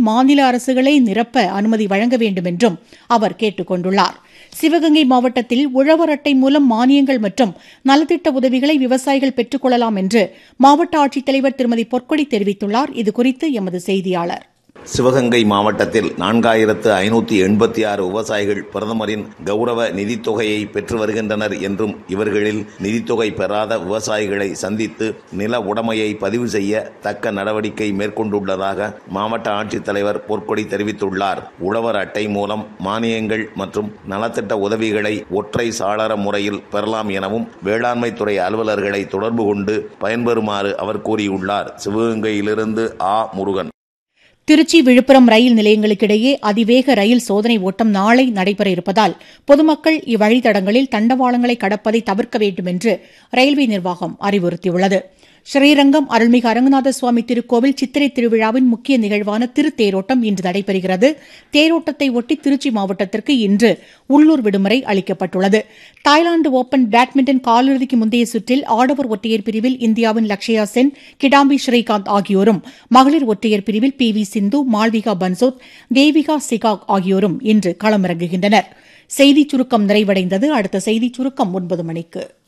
மாநில அரசுகளே நிரப்ப அனுமதி வழங்க வேண்டும் என்றும் அவர் கேட்டுக் கொண்டுள்ளார் சிவகங்கை மாவட்டத்தில் உழவர் அட்டை மூலம் மானியங்கள் மற்றும் நலத்திட்ட உதவிகளை விவசாயிகள் பெற்றுக் கொள்ளலாம் என்று மாவட்ட ஆட்சித்தலைவர் திருமதி பொற்கொடி தெரிவித்துள்ளார் இதுகுறித்து எமது செய்தியாளர் சிவகங்கை மாவட்டத்தில் நான்காயிரத்து ஐநூத்தி எண்பத்தி ஆறு விவசாயிகள் பிரதமரின் கௌரவ நிதித்தொகையை பெற்று வருகின்றனர் என்றும் இவர்களில் நிதித்தொகை பெறாத விவசாயிகளை சந்தித்து நில உடைமையை பதிவு செய்ய தக்க நடவடிக்கை மேற்கொண்டுள்ளதாக மாவட்ட ஆட்சித்தலைவர் பொற்கொடி தெரிவித்துள்ளார் உழவர் அட்டை மூலம் மானியங்கள் மற்றும் நலத்திட்ட உதவிகளை ஒற்றை சாளர முறையில் பெறலாம் எனவும் வேளாண்மைத்துறை அலுவலர்களை தொடர்பு கொண்டு பயன்பெறுமாறு அவர் கூறியுள்ளார் சிவகங்கையிலிருந்து ஆ முருகன் திருச்சி விழுப்புரம் ரயில் நிலையங்களுக்கிடையே அதிவேக ரயில் சோதனை ஓட்டம் நாளை நடைபெற இருப்பதால் பொதுமக்கள் இவ்வழித்தடங்களில் தண்டவாளங்களை கடப்பதை தவிர்க்க வேண்டும் என்று ரயில்வே நிர்வாகம் அறிவுறுத்தியுள்ளது ஸ்ரீரங்கம் அருள்மிகு அரங்கநாத சுவாமி திருக்கோவில் சித்திரை திருவிழாவின் முக்கிய நிகழ்வான திருத்தேரோட்டம் இன்று நடைபெறுகிறது தேரோட்டத்தை ஒட்டி திருச்சி மாவட்டத்திற்கு இன்று உள்ளூர் விடுமுறை அளிக்கப்பட்டுள்ளது தாய்லாந்து ஓபன் பேட்மிண்டன் காலிறுதிக்கு முந்தைய சுற்றில் ஆடவர் ஒற்றையர் பிரிவில் இந்தியாவின் லக்ஷயா சென் கிடாம்பி ஸ்ரீகாந்த் ஆகியோரும் மகளிர் ஒற்றையர் பிரிவில் பி வி சிந்து மால்விகா பன்சோத் தேவிகா சிகாக் ஆகியோரும் இன்று களமிறங்குகின்றனர் செய்திச் சுருக்கம் நிறைவடைந்தது அடுத்த செய்திச் சுருக்கம் ஒன்பது மணிக்கு